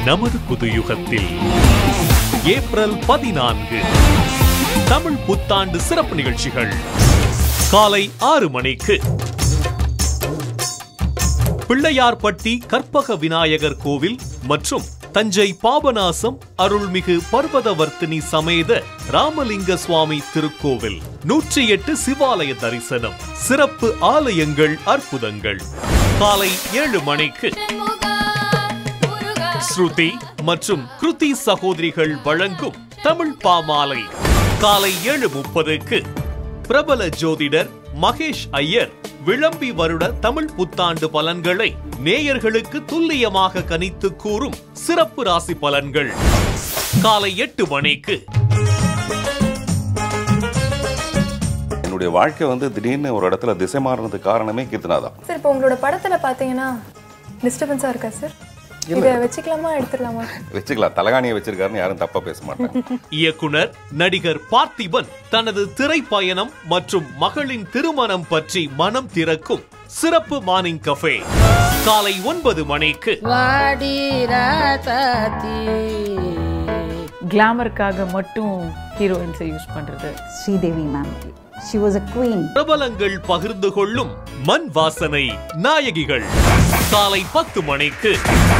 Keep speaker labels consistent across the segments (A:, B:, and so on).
A: நமது புதுயுகத்தில் ஏப்ரல் பதினான்கு தமிழ் புத்தாண்டு சிறப்பு நிகழ்ச்சிகள் காலை ஆறு மணிக்கு பிள்ளையார்பட்டி கற்பக விநாயகர் கோவில் மற்றும் தஞ்சை பாபநாசம் அருள்மிகு பர்வதவர்த்தினி சமேத ராமலிங்க சுவாமி திருக்கோவில் நூற்றி எட்டு சிவாலய தரிசனம் சிறப்பு ஆலயங்கள் அற்புதங்கள் காலை ஏழு மணிக்கு ஸ்ருதி மற்றும் கிருதி சகோதரிகள் வழங்கும் தமிழ் பாமாலை காலை ஏழு முப்பதுக்கு பிரபல ஜோதிடர் மகேஷ் ஐயர் விளம்பி வருட தமிழ் புத்தாண்டு பலன்களை நேயர்களுக்கு துல்லியமாக கணித்து கூறும் சிறப்பு ராசி பலன்கள் காலை எட்டு மணிக்கு
B: என்னுடைய வாழ்க்கை வந்து திடீர்னு ஒரு இடத்துல திசை மாறினதுக்கு காரணமே கீர்த்தனா தான்
C: சார் இப்போ உங்களோட படத்துல பாத்தீங்கன்னா டிஸ்டர்பன்ஸா இருக்கா சார் இதை வச்சுக்கலாமா எடுத்துடலாமா
B: வச்சுக்கலாம் தலகாணியை வச்சிருக்காருன்னு யாரும் தப்பா பேச மாட்டாங்க
A: இயக்குனர் நடிகர் பார்த்திபன் தனது திரைப்பயணம் மற்றும் மகளின் திருமணம் பற்றி மனம் திறக்கும் சிறப்பு மார்னிங் கஃபே காலை ஒன்பது மணிக்கு
D: வாடி ராசாத்தி
E: கிளாமருக்காக மட்டும் ஹீரோயின்ஸை யூஸ் பண்றது
F: Sridevi ma'am. She was a queen.
A: பிரபலங்கள் பகிர்ந்து கொள்ளும் மண் வாசனை நாயகிகள் காலை பத்து மணிக்கு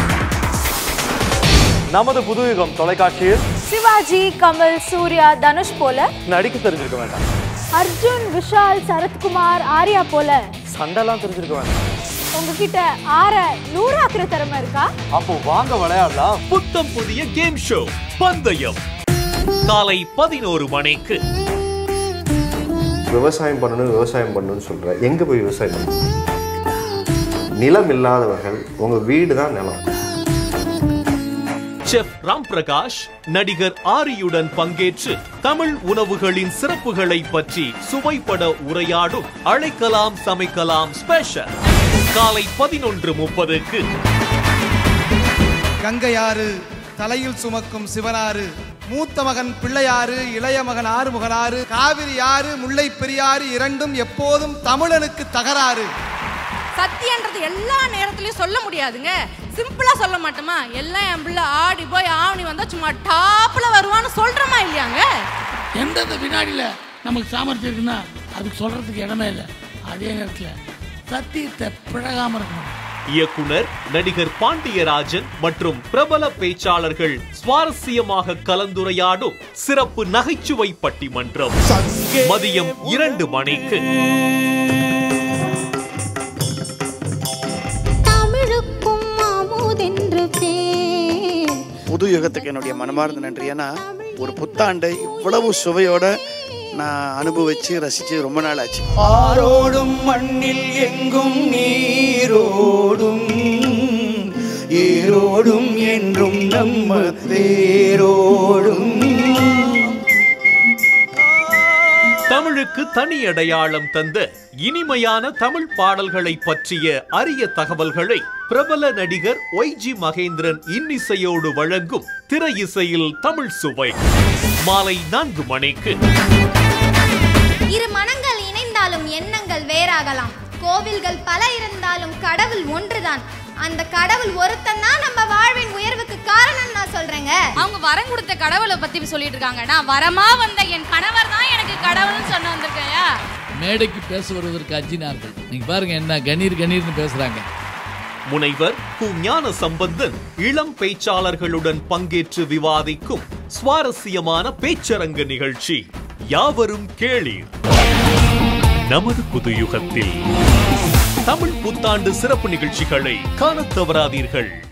G: நமது புதுயுகம் தொலைக்காட்சியில்
H: சிவாஜி கமல் சூர்யா தனுஷ் போல
G: நடிக்க தெரிஞ்சிருக்க வேண்டாம்
H: அர்ஜுன் விஷால் சரத்குமார் ஆர்யா போல
G: சண்டைலாம் தெரிஞ்சிருக்க வேண்டாம்
H: உங்ககிட்ட ஆற நூறாக்குற திறமை இருக்கா
G: அப்போ வாங்க விளையாடலாம்
A: புத்தம் புதிய கேம் ஷோ பந்தயம் காலை பதினோரு மணிக்கு
I: விவசாயம் பண்ணணும் விவசாயம் பண்ணணும்னு சொல்கிறேன் எங்கே போய் விவசாயம் பண்ணணும் நிலம் இல்லாதவர்கள் உங்கள் வீடு தான் நிலம்
A: செஃப் ராம் பிரகாஷ் நடிகர் ஆரியுடன் பங்கேற்று தமிழ் உணவுகளின் சிறப்புகளை பற்றி சுவைப்பட உரையாடும் அழைக்கலாம் சமைக்கலாம் ஸ்பெஷல் காலை பதினொன்று முப்பதுக்கு
J: கங்கையாறு தலையில் சுமக்கும் சிவனாறு மூத்த மகன் பிள்ளையாறு இளைய மகன் ஆறுமுகனாறு காவிரி ஆறு முல்லை பெரியாறு இரண்டும் எப்போதும் தமிழனுக்கு தகராறு
D: சத்தியன்றது எல்லா நேரத்துலயும் சொல்ல முடியாதுங்க சிம்பிளா சொல்ல மாட்டோமா எல்லாம் என் பிள்ளை ஆடி போய் ஆவணி வந்தா சும்மா டாப்ல வருவான்னு சொல்றமா இல்லையாங்க
K: எந்தெந்த வினாடியில் நமக்கு சாமர்த்தியம் இருக்குன்னா அதுக்கு சொல்றதுக்கு இடமே இல்லை அதே நேரத்தில் சத்தியத்தை பிழகாம இருக்கணும்
A: இயக்குனர் நடிகர் பாண்டியராஜன் மற்றும் பிரபல பேச்சாளர்கள் சுவாரஸ்யமாக கலந்துரையாடும் சிறப்பு நகைச்சுவை பட்டிமன்றம் மதியம் இரண்டு மணிக்கு
H: தமிழுக்கும் மாமூதென்று பேர்
J: புது யுகத்துக்கு என்னுடைய மனமார்ந்த நன்றி ஏன்னா ஒரு புத்தாண்டை இவ்வளவு சுவையோட நான் அனுபவிச்சு ரசிச்சு ரொம்ப நாள் ஆச்சு ஆரோடும் மண்ணில் எங்கும் நீரோடும் ஏரோடும் என்றும் நம்ம தேரோடும்
A: தமிழுக்கு தனி அடையாளம் தந்த இனிமையான தமிழ் பாடல்களை பற்றிய அரிய தகவல்களை பிரபல நடிகர் ஒய் ஜி மகேந்திரன் இன்னிசையோடு வழங்கும் திரை இசையில் தமிழ் சுவை மாலை நான்கு மணிக்கு
H: இரு மனங்கள் இணைந்தாலும் எண்ணங்கள் வேறாகலாம் கோவில்கள் பல இருந்தாலும் கடவுள் ஒன்றுதான் அந்த கடவுள் ஒருத்தன் தான் நம்ம வாழ்வின் உயர்வுக்கு காரணம் நான் சொல்றேங்க
D: அவங்க வரம் கொடுத்த கடவுளை பத்தி சொல்லிட்டு இருக்காங்க நான் வரமா வந்த என் கணவர் தான் எனக்கு கடவுள்னு சொன்ன வந்திருக்கையா
K: மேடைக்கு பேச வருவதற்கு அஞ்சினார்கள் நீங்க பாருங்க என்ன கணீர் கணீர்னு பேசுறாங்க
A: முனைவர் கு ஞான சம்பந்தன் இளம் பேச்சாளர்களுடன் பங்கேற்று விவாதிக்கும் சுவாரஸ்யமான பேச்சரங்க நிகழ்ச்சி யாவரும் கேளீர் நமது புதுயுகத்தில் தமிழ் புத்தாண்டு சிறப்பு நிகழ்ச்சிகளை காணத் தவறாதீர்கள்